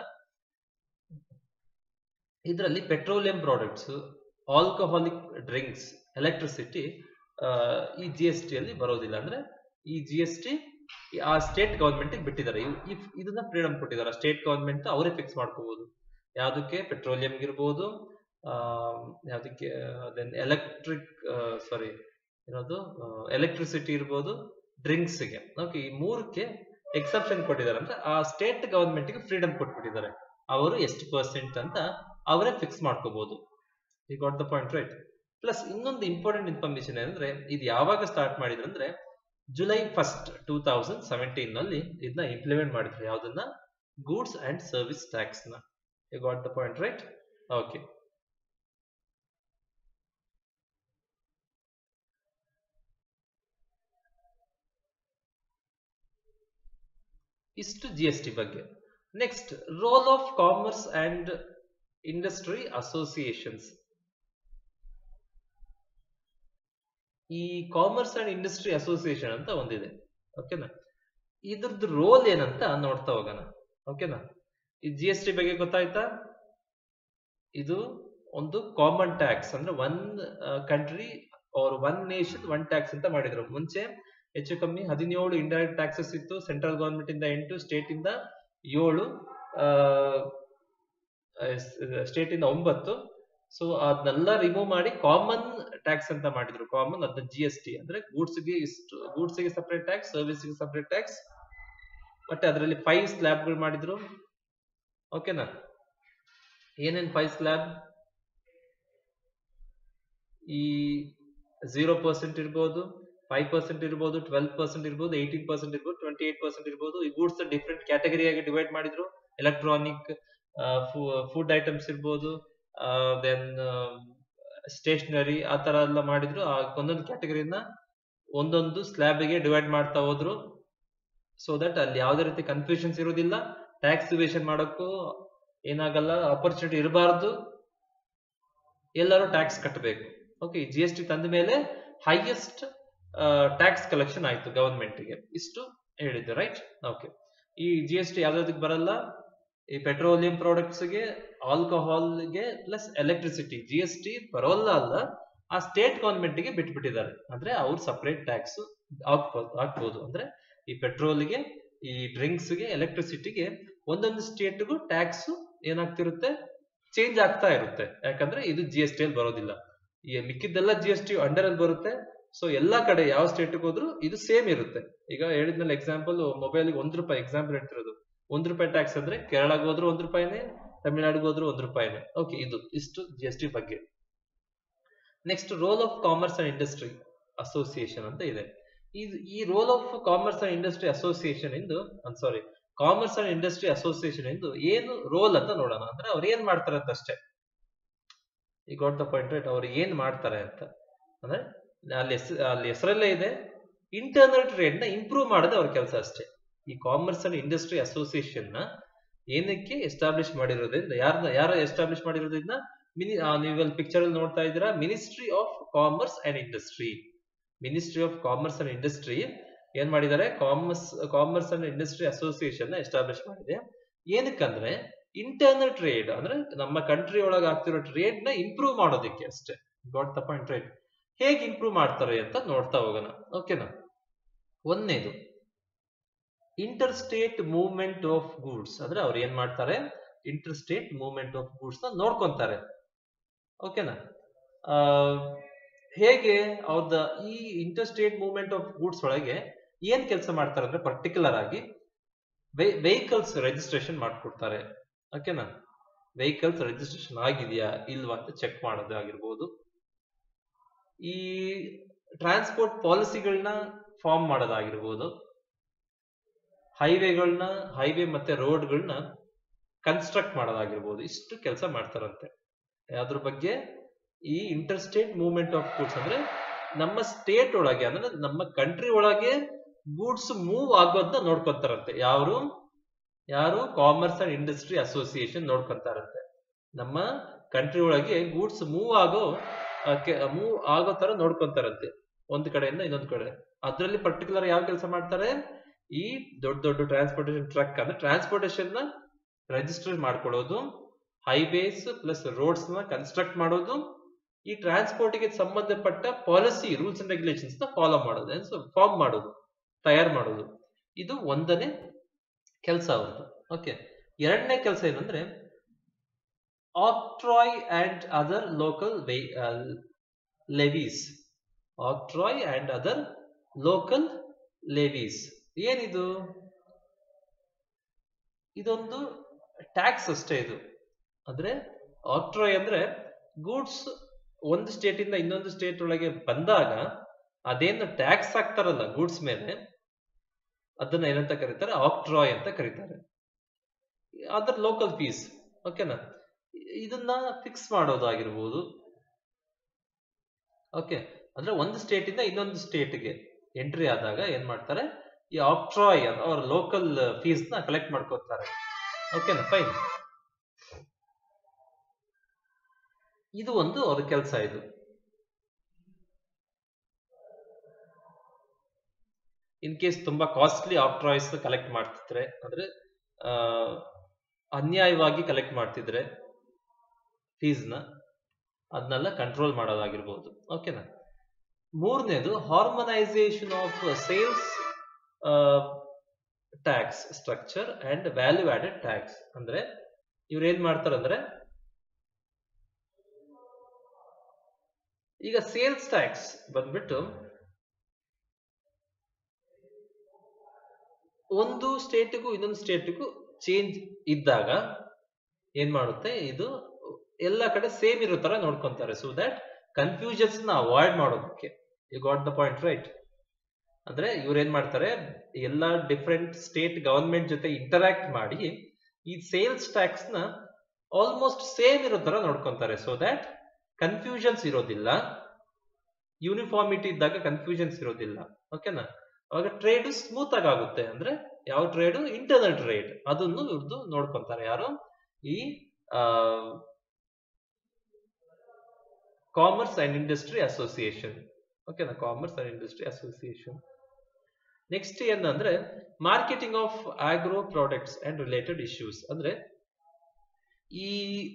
ಇದರಲ್ಲಿ petroleum products alcoholic drinks electricity ಈ ಜಿ ಎಸ್ ಟಿ ಅಲ್ಲಿ ಬರೋದಿಲ್ಲ ಅಂದ್ರೆ ಈ ಜಿ ಎಸ್ ಟಿ ಆ ಸ್ಟೇಟ್ ಗವರ್ಮೆಂಟ್ ಬಿಟ್ಟಿದ್ದಾರೆ ಇದನ್ನ ಫ್ರೀಡಮ್ ಕೊಟ್ಟಿದ್ದಾರೆ ಸ್ಟೇಟ್ ಗವರ್ಮೆಂಟ್ ಅವರೇ ಫಿಕ್ಸ್ ಮಾಡ್ಕೋಬಹುದು ಯಾವ್ದಕ್ಕೆ ಪೆಟ್ರೋಲಿಯಂ ಇರ್ಬೋದು ಯಾವ್ದಕ್ಕೆ ದೆನ್ ಎಲೆಕ್ಟ್ರಿಕ್ ಸಾರಿ ಏನದು ಎಲೆಕ್ಟ್ರಿಸಿಟಿ ಇರ್ಬೋದು ಡ್ರಿಂಕ್ಸ್ಗೆ ಓಕೆ ಈ ಮೂರಕ್ಕೆ ಎಕ್ಸೆಪ್ಷನ್ ಕೊಟ್ಟಿದ್ದಾರೆ ಅಂದ್ರೆ ಆ ಸ್ಟೇಟ್ ಗವರ್ಮೆಂಟ್ ಗೆ ಫ್ರೀಡಮ್ ಕೊಟ್ಬಿಟ್ಟಿದ್ದಾರೆ ಅವರು ಎಷ್ಟು ಪರ್ಸೆಂಟ್ ಅಂತ ಅವರೇ ಫಿಕ್ಸ್ ಮಾಡ್ಕೋಬಹುದು ಈ got the point right plus ಇನ್ನೊಂದು ಇಂಪಾರ್ಟೆಂಟ್ ಇನ್ಫಾರ್ಮೇಶನ್ ಏನಂದ್ರೆ ಇದು ಯಾವಾಗ ಸ್ಟಾರ್ಟ್ ಮಾಡಿದ್ರು ಅಂದ್ರೆ July first two thousand seventeen ನಲ್ಲಿ ಇದನ್ನ ಇಂಪ್ಲಿಮೆಂಟ್ ಮಾಡಿದ್ರು ಯಾವ್ದನ್ನ ಗೂಡ್ಸ್ ಅಂಡ್ ಸರ್ವಿಸ್ ಟ್ಯಾಕ್ಸ್ ನ you got the point right okay ಇಷ್ಟು ಜಿ ಎಸ್ ಟಿ ಬಗ್ಗೆ next role of commerce and industry associations ಈ ಕಾಮರ್ಸ್ ಅಂಡ್ ಇಂಡಸ್ಟ್ರಿ ಅಸೋಸಿಯೇಷನ್ ಅಂತ ಒಂದಿದೆ ಓಕೆನಾ ಇದ್ರದ್ದು ರೋಲ್ ಏನಂತ ನೋಡ್ತಾ ಹೋಗೋಣ ಓಕೆನಾ ಈ ಜಿ ಎಸ್ ಟಿ ಬಗ್ಗೆ ಗೊತ್ತಾಯ್ತಾ ಇದು ಒಂದು ಕಾಮನ್ ಟ್ಯಾಕ್ಸ್ ಅಂದ್ರೆ one country or one nation one tax ಅಂತ ಮಾಡಿದ್ರು ಮುಂಚೆ ಹೆಚ್ಚು ಕಮ್ಮಿ ಹದಿನೇಳು ಇಂಡೈರೆಕ್ಟ್ ಟ್ಯಾಕ್ಸಸ್ ಇತ್ತು ಸೆಂಟ್ರಲ್ ಗವರ್ಮೆಂಟ್ ಇಂದ ಎಂಟು ಸ್ಟೇಟ್ ಇಂದ ಏಳು ಸ್ಟೇಟ್ ಇಂದ ಒಂಬತ್ತು ಸೊ ಅದನ್ನೆಲ್ಲ ರಿಮೂವ್ ಮಾಡಿ ಕಾಮನ್ ಟ್ಯಾಕ್ಸ್ ಅಂತ ಮಾಡಿದ್ರು ಕಾಮನ್ ಅದನ್ನ ಜಿ ಎಸ್ ಟಿ ಅಂದ್ರೆ ಗೂಡ್ಸ್ ಗೆ ಇಷ್ಟು ಗೂಡ್ಸ್ ಗೆ ಸಪರೇಟ್ ಟ್ಯಾಕ್ಸ್ ಸರ್ವಿಸ್ ಗೆ ಸಪರೇಟ್ ಟ್ಯಾಕ್ಸ್ ಮತ್ತೆ ಅದರಲ್ಲಿ ಫೈವ್ ಸ್ಲ್ಯಾಬ್ ಗಳು ಮಾಡಿದ್ರು ಓಕೆನಾ ಏನೇನ್ ಫೈವ್ ಸ್ಲ್ಯಾಬ್ ಈ ಝೀರೋ ಪರ್ಸೆಂಟ್ ಇರ್ಬೋದು ಫೈವ್ ಪರ್ಸೆಂಟ್ ಇರ್ಬೋದು ಟ್ವೆಲ್ ಪರ್ಸೆಂಟ್ ಇರ್ಬೋದು ಏಯ್ಟೀನ್ ಪರ್ಸೆಂಟ್ ಇರ್ಬೋದು ಟ್ವೆಂಟಿ ಏಟ್ ಪರ್ಸೆಂಟ್ ಇರ್ಬೋದು ಈ ಗೂಡ್ಸ್ ಡಿಫ್ರೆಂಟ್ ಕ್ಯಾಟಗರಿಯಾಗಿ ಡಿವೈಡ್ ಮಾಡಿದ್ರು ಎಲೆಕ್ಟ್ರಾನಿಕ್ ಫುಡ್ ಐಟಮ್ಸ್ ಇರ್ಬೋದು ದೆನ್ ಸ್ಟೇಷನರಿ ಆ ತರ ಎಲ್ಲ ಮಾಡಿದ್ರು ಆ ಒಂದೊಂದು ಕ್ಯಾಟಗರಿನ ಒಂದೊಂದು ಸ್ಲ್ಯಾಬ್ಗೆ ಡಿವೈಡ್ ಮಾಡ್ತಾ ಹೋದ್ರು ಸೊ ದಟ್ ಅಲ್ಲಿ ಯಾವುದೇ ರೀತಿ ಕನ್ಫ್ಯೂಷನ್ಸ್ ಇರೋದಿಲ್ಲ ಟ್ಯಾಕ್ಸ್ ಇವೇಷನ್ ಮಾಡೋಕ್ಕೂ ಏನಾಗಲ್ಲ ಆಪರ್ಚುನಿಟಿ ಇರಬಾರ್ದು ಎಲ್ಲರೂ ಟ್ಯಾಕ್ಸ್ ಕಟ್ಟಬೇಕು ಓಕೆ ಜಿ ಎಸ್ ಟಿ ತಂದ ಮೇಲೆ ಹೈಯೆಸ್ಟ್ ಟ್ಯಾಕ್ಸ್ ಕಲೆಕ್ಷನ್ ಆಯ್ತು ಗವರ್ಮೆಂಟ್ಗೆ ಇಷ್ಟು ಹೇಳಿದ್ದು ರೈಟ್ ಓಕೆ ಈ ಜಿ ಎಸ್ ಟಿ ಯಾವ್ದಾದಕ್ಕೆ ಬರಲ್ಲ ಈ ಪೆಟ್ರೋಲಿಯಂ ಪ್ರಾಡಕ್ಟ್ಸ್ಗೆ ಆಲ್ಕೋಹಾಲ್ಗೆ plus electricity G S T ಬರೋಲ್ಲ ಅಲ್ಲ ಆ ಸ್ಟೇಟ್ ಗವರ್ಮೆಂಟ್ಗೆ ಬಿಟ್ಬಿಟ್ಟಿದ್ದಾರೆ ಅಂದ್ರೆ ಅವ್ರು ಸಪರೇಟ್ ಟ್ಯಾಕ್ಸ್ ಹಾಕ್ಬೋದು ಹಾಕ್ಬೋದು ಅಂದ್ರೆ ಈ ಪೆಟ್ರೋಲ್ಗೆ ಈ ಡ್ರಿಂಕ್ಸ್ಗೆ ಎಲೆಕ್ಟ್ರಿಸಿಟಿಗೆ ಒಂದೊಂದು ಸ್ಟೇಟ್ಗೂ ಟ್ಯಾಕ್ಸ್ ಏನಾಗ್ತಿರುತ್ತೆ ಚೇಂಜ್ ಆಗ್ತಾ ಇರುತ್ತೆ ಯಾಕಂದ್ರೆ ಇದು ಜಿ ಎಸ್ ಟಿ ಅಲ್ಲಿ ಬರೋದಿಲ್ಲ ಈ ಮಿಕ್ಕಿದ್ದೆಲ್ಲ ಜಿ ಎಸ್ ಟಿ ಅಂಡರ್ ಅಲ್ಲಿ ಬರುತ್ತೆ ಸೊ ಎಲ್ಲಾ ಕಡೆ ಯಾವ ಸ್ಟೇಟ್ ಹೋದ್ರು ಇದು ಸೇಮ್ ಇರುತ್ತೆ ಈಗ ಹೇಳಿದ್ಮೇಲೆ ಎಕ್ಸಾಂಪಲ್ ಮೊಬೈಲ್ ಒಂದ್ ರೂಪಾಯಿ ಎಕ್ಸಾಂಪಲ್ ಹೇಳ್ತಿರೋದು ಒಂದ್ ರೂಪಾಯಿ ಟ್ಯಾಕ್ಸ್ ಅಂದ್ರೆ ಕೇರಳಗೆ ಹೋದ್ರು ಒಂದ್ ರೂಪಾಯಿನೇ ತಮಿಳ್ನಾಡಿಗೆ ಹೋದ್ರು ಒಂದ್ ರೂಪಾಯಿನೇ ಓಕೆ ಇದು ಇಷ್ಟು ಜಿ ಎಸ್ ಟಿ ಬಗ್ಗೆ next role of commerce and industry association ಅಂತ ಇದೆ ಈ ಈ role of commerce and industry association ಎಂದು sorry commerce and industry association ಎಂದು ಏನು ರೋಲ್ ಅಂತ ನೋಡೋಣ ಅಂದ್ರೆ ಅವ್ರು ಏನ್ ಮಾಡ್ತಾರೆ ಅಂತ ಅಷ್ಟೇ ಈ ಗಾಟ್ ದ ಪಾಯಿಂಟ್ ರೈಟ್ ಅವ್ರು ಏನ್ ಮಾಡ್ತಾರೆ ಅಂತ ಅಂದ್ರೆ ಅಲ್ಲಿ ಅಲ್ಲಿ ಹೆಸರಲ್ಲೇ ಇದೆ ಇಂಟರ್ನಲ್ ಟ್ರೇಡ್ ನ ಇಂಪ್ರೂವ್ ಮಾಡೋದು ಅವ್ರ ಕೆಲಸ ಅಷ್ಟೇ ಈ ಕಾಮರ್ಸ್ ಅಂಡ್ ಇಂಡಸ್ಟ್ರಿ ಅಸೋಸಿಯೇಷನ್ ನ ಏನಕ್ಕೆ ಎಸ್ಟಾಬ್ಲಿಷ್ ಮಾಡಿರೋದ್ರಿಂದ ಯಾರನ್ನ ಯಾರ ಎಸ್ಟಾಬ್ಲಿಷ್ ಮಾಡಿರೋದ್ರಿಂದ ಮಿನಿ ನೀವು ಅಲ್ಲಿ ಪಿಕ್ಚರ್ ಅಲ್ಲಿ ನೋಡ್ತಾ ಇದ್ದೀರಾ ministry of commerce and industry ministry of commerce and industry ಏನ್ ಮಾಡಿದ್ದಾರೆ commerce commerce and industry association ನ ಎಸ್ಟಾಬ್ಲಿಷ್ ಮಾಡಿದೆ ಏನಕ್ಕಂದ್ರೆ ಇಂಟರ್ನಲ್ ಟ್ರೇಡ್ ಅಂದ್ರೆ ನಮ್ಮ ಕಂಟ್ರಿ ಒಳಗೆ ಆಗ್ತಿರೋ ಟ್ರೇಡ್ ನ ಇಂಪ್ರೂವ್ ಮಾಡೋದಕ್ಕೆ ಅಷ್ಟೇ ಗಾಟ್ ದ ಪಾಯಿಂಟ್ ರೈಟ್ ಹೇಗೆ ಇಂಪ್ರೂವ್ ಮಾಡ್ತಾರೆ ಅಂತ ನೋಡ್ತಾ ಹೋಗೋಣ ಓಕೆನಾ ಒಂದನೇದು interstate movement of goods ಅಂದ್ರೆ ಅವ್ರು ಏನ್ ಮಾಡ್ತಾರೆ interstate movement of goods ನ ನೋಡ್ಕೊಂತಾರೆ ಓಕೆನಾ ಹೇಗೆ ಅವ್ರದ ಈ interstate movement of goods ಒಳಗೆ ಏನ್ ಕೆಲಸ ಮಾಡ್ತಾರೆ ಅಂದ್ರೆ ಪರ್ಟಿಕ್ಯುಲರ್ ಆಗಿ ವೆಹಿಕಲ್ಸ್ ರಿಜಿಸ್ಟ್ರೇಷನ್ ಮಾಡ್ಕೊಡ್ತಾರೆ ಓಕೆನಾ ವೆಹಿಕಲ್ಸ್ ರಿಜಿಸ್ಟ್ರೇಷನ್ ಆಗಿದೆಯಾ ಇಲ್ವಾ ಅಂತ ಚೆಕ್ ಮಾಡೋದು ಆಗಿರ್ಬೋದು ಈ ಟ್ರಾನ್ಸ್ಪೋರ್ಟ್ ಪಾಲಿಸಿಗಳನ್ನ ಫಾರ್ಮ್ ಮಾಡೋದಾಗಿರ್ಬೋದು ಹೈವೇಗಳನ್ನ ಹೈವೇ ಮತ್ತೆ ರೋಡ್ಗಳನ್ನ ಕನ್ಸ್ಟ್ರಕ್ಟ್ ಮಾಡೋದಾಗಿರ್ಬೋದು ಇಷ್ಟು ಕೆಲಸ ಮಾಡ್ತಾರಂತೆ ಯಾವ್ದ್ರ ಬಗ್ಗೆ ಈ interstate movement of goods ಅಂದ್ರೆ ನಮ್ಮ ಸ್ಟೇಟ್ ಒಳಗೆ ಅಂದ್ರೆ ನಮ್ಮ ಕಂಟ್ರಿ ಒಳಗೆ ಗೂಡ್ಸ್ ಮೂವ್ ಆಗೋದನ್ನ ನೋಡ್ಕೊಂತಾರಂತೆ ಯಾರು ಯಾರು ಕಾಮರ್ಸ್ ಅಂಡ್ ಇಂಡಸ್ಟ್ರಿ ಅಸೋಸಿಯೇಷನ್ ನೋಡ್ಕೊಂತಾರಂತೆ ನಮ್ಮ ಕಂಟ್ರಿ ಒಳಗೆ ಗೂಡ್ಸ್ ಮೂವ್ ಆಗೋ ಮೂವ್ ಆಗೋ ತರ ನೋಡ್ಕೊಂತಾರಂತೆ ಒಂದ್ ಕಡೆಯಿಂದ ಇನ್ನೊಂದ್ ಕಡೆ ಅದ್ರಲ್ಲಿ ಪರ್ಟಿಕ್ಯುಲರ್ ಯಾವ ಕೆಲಸ ಮಾಡ್ತಾರೆ ಈ ದೊಡ್ಡ ದೊಡ್ಡ ಟ್ರಾನ್ಸ್ಪೋರ್ಟೇಷನ್ ಟ್ರಕ್ ಅಂದ್ರೆ ಟ್ರಾನ್ಸ್ಪೋರ್ಟೇಷನ್ ನ ರಿಜಿಸ್ಟರ್ ಮಾಡ್ಕೊಳ್ಳೋದು ಹೈವೇಸ್ ಪ್ಲಸ್ ರೋಡ್ಸ್ ನ ಕನ್ಸ್ಟ್ರಕ್ಟ್ ಮಾಡೋದು ಈ ಟ್ರಾನ್ಸ್ಪೋರ್ಟ್ ಗೆ ಸಂಬಂಧಪಟ್ಟ ಪಾಲಿಸಿ ರೂಲ್ಸ್ ಅಂಡ್ ರೆಗ್ಯುಲೇಷನ್ಸ್ ನ ಫಾಲೋ ಮಾಡೋದು ಫಾರ್ಮ್ ಮಾಡೋದು ತಯಾರು ಮಾಡೋದು ಇದು ಒಂದನೇ ಕೆಲಸ ಅವ್ರದ್ದು ಓಕೆ ಎರಡನೇ ಕೆಲಸ ಏನಂದ್ರೆ octroi and other local levies octroi and other local levies ಏನಿದು ಇದೊಂದು ಟ್ಯಾಕ್ಸ್ ಅಷ್ಟೇ ಇದು ಅಂದ್ರೆ ಆಕ್ಟ್ರಾಯ್ ಅಂದ್ರೆ ಗೂಡ್ಸ್ ಒಂದು ಸ್ಟೇಟ್ ಇಂದ ಇನ್ನೊಂದು ಸ್ಟೇಟ್ ಒಳಗೆ ಬಂದಾಗ ಅದೇನು ಟ್ಯಾಕ್ಸ್ ಹಾಕ್ತಾರಲ್ಲ ಗೂಡ್ಸ್ ಮೇಲೆ ಅದನ್ನ ಏನಂತ ಕರೀತಾರೆ ಆಕ್ಟ್ರಾಯ್ ಅಂತ ಕರೀತಾರೆ ಅದರ ಲೋಕಲ್ ಫೀಸ್ ಓಕೆನಾ ಇದನ್ನ ಫಿಕ್ಸ್ ಮಾಡೋದಾಗಿರ್ಬೋದು ಓಕೆ ಅಂದ್ರೆ ಒಂದು ಸ್ಟೇಟ್ ಇಂದ ಇನ್ನೊಂದು ಸ್ಟೇಟ್ಗೆ ಎಂಟ್ರಿ ಆದಾಗ ಏನ್ ಮಾಡ್ತಾರೆ ಈ ಆಕ್ಟ್ರಾಯ್ ಅವ್ರ ಲೋಕಲ್ ಫೀಸ್ ನ ಕಲೆಕ್ಟ್ ಮಾಡ್ಕೋತಾರೆ ಓಕೆನಾ ಫೈನ್ ಇದು ಒಂದು ಅವ್ರ ಕೆಲಸ ಇದು ಇನ್ ಕೇಸ್ ತುಂಬಾ ಕಾಸ್ಟ್ಲಿ ಆಪ್ಟ್ರಾಯ್ಸ್ ಕಲೆಕ್ಟ್ ಮಾಡ್ತಿದ್ರೆ ಅಂದ್ರೆ ಅನ್ಯಾಯವಾಗಿ ಕಲೆಕ್ಟ್ ಮಾಡ್ತಿದ್ರೆ ಫೀಸ್ನ ಅದನ್ನೆಲ್ಲ ಕಂಟ್ರೋಲ್ ಮಾಡೋದಾಗಿರ್ಬೋದು ಓಕೆನಾ ಮೂರನೇದು harmonisation of sales tax structure and value added tax ಅಂದ್ರೆ ಇವ್ರು ಏನ್ ಮಾಡ್ತಾರಂದ್ರೆ ಈಗ ಸೇಲ್ಸ್ ಟ್ಯಾಕ್ಸ್ ಬಂದ್ಬಿಟ್ಟು ಒಂದು ಸ್ಟೇಟ್ಗೂ ಇನ್ನೊಂದು ಸ್ಟೇಟ್ಗೂ ಚೇಂಜ್ ಇದ್ದಾಗ ಏನ್ ಮಾಡುತ್ತೆ ಇದು ಎಲ್ಲ ಕಡೆ ಸೇಮ್ ಇರೋ ತರ ನೋಡ್ಕೊಂತಾರೆ ಸೊ ದಟ್ ಕನ್ಫ್ಯೂಷನ್ಸ್ ನ ಅವಾಯ್ಡ್ ಮಾಡೋದಕ್ಕೆ you got the point right ಅಂದ್ರೆ ಇವ್ರು ಏನ್ ಮಾಡ್ತಾರೆ ಎಲ್ಲ ಡಿಫ್ರೆಂಟ್ ಸ್ಟೇಟ್ ಗವರ್ಮೆಂಟ್ ಜೊತೆ ಇಂಟರಾಕ್ಟ್ ಮಾಡಿ ಈ ಸೇಲ್ಸ್ ಟ್ಯಾಕ್ಸ್ ನ ಆಲ್ಮೋಸ್ಟ್ ಸೇಮ್ ಇರೋ ತರ ನೋಡ್ಕೊಂತಾರೆ ಸೊ ದಟ್ ಕನ್ಫ್ಯೂಷನ್ಸ್ ಇರೋದಿಲ್ಲ ಯೂನಿಫಾರ್ಮಿಟಿ ಇದ್ದಾಗ ಕನ್ಫ್ಯೂಷನ್ಸ್ ಇರೋದಿಲ್ಲ ಓಕೆನಾ ಅವಾಗ ಟ್ರೇಡ್ ಸ್ಮೂತ್ ಆಗಿ ಆಗುತ್ತೆ ಅಂದ್ರೆ ಯಾವ ಟ್ರೇಡ್ ಇಂಟರ್ನಲ್ ಟ್ರೇಡ್ ಅದನ್ನು ಇವ್ರದ್ದು ನೋಡ್ಕೊಂತಾರೆ ಯಾರು ಈ ಕಾಮರ್ಸ್ ಅಂಡ್ ಇಂಡಸ್ಟ್ರಿ ಅಸೋಸಿಯೇಷನ್ ಓಕೆನಾ commerce and industry association next ಏನಂದ್ರೆ marketing of agro products and related issues ಅಂದ್ರೆ ಈ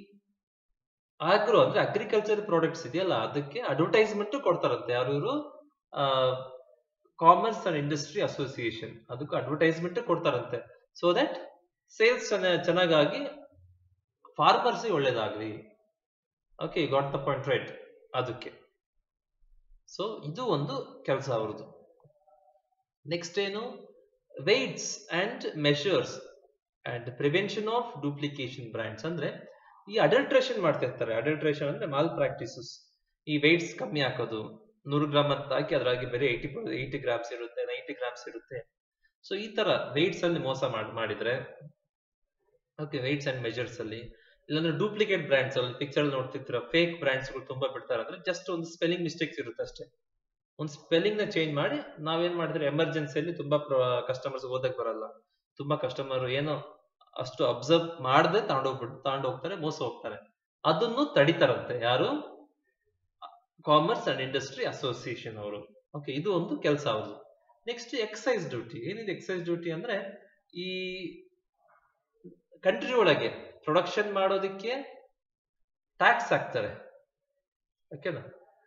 ಆಗ್ರೋ ಅಂದ್ರೆ ಅಗ್ರಿಕಲ್ಚರ್ ಪ್ರಾಡಕ್ಟ್ಸ್ ಇದೆಯಲ್ಲ ಅದಕ್ಕೆ ಅಡ್ವರ್ಟೈಸ್ಮೆಂಟ್ ಕೊಡ್ತಾರಂತೆ ಯಾರು ಇವರು ಕಾಮರ್ಸ್ ಅಂಡ್ ಇಂಡಸ್ಟ್ರಿ ಅಸೋಸಿಯೇಷನ್ ಅದಕ್ಕೂ ಅಡ್ವರ್ಟೈಸ್ಮೆಂಟ್ ಕೊಡ್ತಾರಂತೆ ಸೊ ದಟ್ ಸೇಲ್ಸ್ ಚೆನ್ನಾಗಾಗಿ ಫಾರ್ಮರ್ಸ್ ಒಳ್ಳೇದಾಗ್ಲಿ okay got the point right ಅದಕ್ಕೆ ಸೊ ಇದು ಒಂದು ಕೆಲಸ ಅವ್ರದ್ದು ನೆಕ್ಸ್ಟ್ ಏನು weights and measures and prevention of duplication brands ಅಂದ್ರೆ ಈ ಅಡಲ್ಟ್ರೇಷನ್ ಮಾಡ್ತಿರ್ತಾರೆ ಅಡಲ್ಟ್ರೇಷನ್ ಅಂದ್ರೆ ಮಾಲ್ ಪ್ರಾಕ್ಟೀಸಸ್ ಈ ವೆಯ್ಟ್ಸ್ ಕಮ್ಮಿ ಹಾಕೋದು ನೂರು ಗ್ರಾಮ್ ಅಂತ ಹಾಕಿ ಅದ್ರಾಗಿ ಬೇರೆ ಏಯ್ಟಿ ಏಯ್ಟಿ ಗ್ರಾಮ್ಸ್ ಇರುತ್ತೆ ನೈಂಟಿ ಗ್ರಾಮ್ಸ್ ಇರುತ್ತೆ ಸೊ ಈ ತರ ವೆಯ್ಟ್ಸ್ ಅಲ್ಲಿ ಮೋಸ ಮಾಡಿದ್ರೆ ಓಕೆ ವೆಯ್ಟ್ಸ್ ಅಂಡ್ ಮೆಜರ್ಸ್ ಅಲ್ಲಿ ಇಲ್ಲಾಂದ್ರೆ ಡೂಪ್ಲಿಕೇಟ್ ಬ್ರ್ಯಾಂಡ್ಸ್ ಅಲ್ಲಿ ಪಿಕ್ಚರ್ ನೋಡ್ತಿರ್ತೀರ ಫೇಕ್ ಬ್ರ್ಯಾಂಡ್ಸ್ ಗಳು ತುಂಬಾ ಬಿಡ್ತಾರೆ ಅಂದ್ರೆ ಜಸ್ಟ್ ಒಂದು ಸ್ಪೆಲ್ಲಿಂಗ್ ಮಿಸ್ಟೇಕ್ಸ್ ಇರುತ್ತೆ ಅಷ್ಟೇ ಒಂದು ಸ್ಪೆಲ್ಲಿಂಗ್ ನ ಚೇಂಜ್ ಮಾಡಿ ನಾವೇನ್ ಮಾಡಿದ್ರೆ ಎಮರ್ಜೆನ್ಸಿಯಲ್ಲಿ ತುಂಬಾ ಕಸ್ಟಮರ್ಸ್ ಓದಕ್ ಬರಲ್ಲ ತುಂಬಾ ಕಸ್ಟಮರ್ ಏನೋ ಅಷ್ಟು ಅಬ್ಸರ್ವ್ ಮಾಡದೆ ತಗೊಂಡೋಗ್ಬಿಟ್ಟು ತಗೊಂಡೋಗ್ತಾರೆ ಮೋಸ ಹೋಗ್ತಾರೆ ಅದನ್ನು ತಡಿತಾರಂತೆ ಯಾರು ಕಾಮರ್ಸ್ ಅಂಡ್ ಇಂಡಸ್ಟ್ರಿ ಅಸೋಸಿಯೇಷನ್ ಅವರು ಓಕೆ ಇದು ಒಂದು ಕೆಲಸ ಅವ್ರದ್ದು ನೆಕ್ಸ್ಟ್ ಎಕ್ಸೈಸ್ ಡ್ಯೂಟಿ ಏನಿದೆ ಎಕ್ಸೈಸ್ ಡ್ಯೂಟಿ ಅಂದ್ರೆ ಈ ಕಂಟ್ರಿ ಒಳಗೆ ಪ್ರೊಡಕ್ಷನ್ ಮಾಡೋದಕ್ಕೆ ಟ್ಯಾಕ್ಸ್ ಹಾಕ್ತಾರೆ ಓಕೆನಾ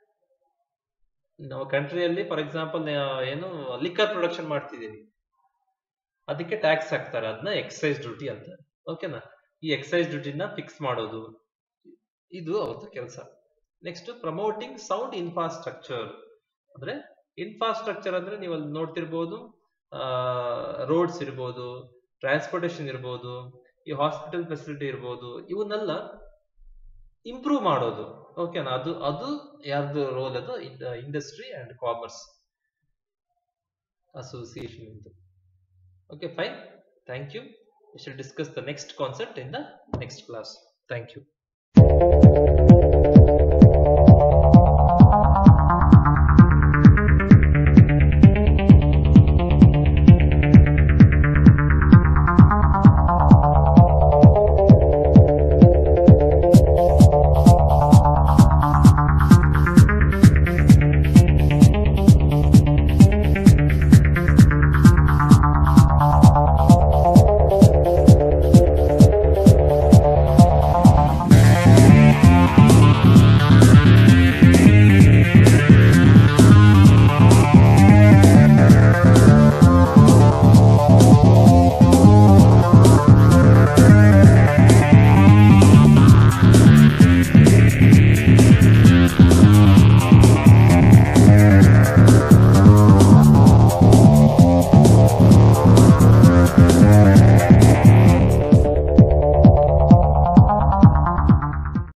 ನಾವು ಕಂಟ್ರಿಯಲ್ಲಿ ಫಾರ್ ಎಕ್ಸಾಂಪಲ್ ಏನು ಲಿಕ್ಕರ್ ಪ್ರೊಡಕ್ಷನ್ ಮಾಡ್ತಿದ್ದೀವಿ ಅದಕ್ಕೆ ಟ್ಯಾಕ್ಸ್ ಹಾಕ್ತಾರೆ ಅದನ್ನ ಎಕ್ಸೈಸ್ ಡ್ಯೂಟಿ ಅಂತ ಓಕೆನಾ ಈ ಎಕ್ಸೈಸ್ ಡ್ಯೂಟಿನ ಫಿಕ್ಸ್ ಮಾಡೋದು ಇದು ಅವ್ರದ್ದು ಕೆಲಸ ನೆಕ್ಸ್ಟ್ ಪ್ರಮೋಟಿಂಗ್ ಸೌಂಡ್ ಇನ್ಫ್ರಾಸ್ಟ್ರಕ್ಚರ್ ಅಂದ್ರೆ ಇನ್ಫ್ರಾಸ್ಟ್ರಕ್ಚರ್ ಅಂದ್ರೆ ನೀವು ಅಲ್ಲಿ ನೋಡ್ತಿರ್ಬೋದು ರೋಡ್ಸ್ ಇರ್ಬೋದು ಟ್ರಾನ್ಸ್ಪೋರ್ಟೇಶನ್ ಇರ್ಬೋದು ಈ ಹಾಸ್ಪಿಟಲ್ ಫೆಸಿಲಿಟಿ ಇರ್ಬೋದು ಇವನ್ನೆಲ್ಲ ಇಂಪ್ರೂವ್ ಮಾಡೋದು ಓಕೆನಾ ಅದು ಅದು ಯಾರ್ದು ರೋಲ್ ಅದು ಇಂಡಸ್ಟ್ರಿ ಅಂಡ್ ಕಾಮರ್ಸ್ ಅಸೋಸಿಯೇಷನ್ ಇದು okay fine thank you we shall discuss the next concept in the next class thank you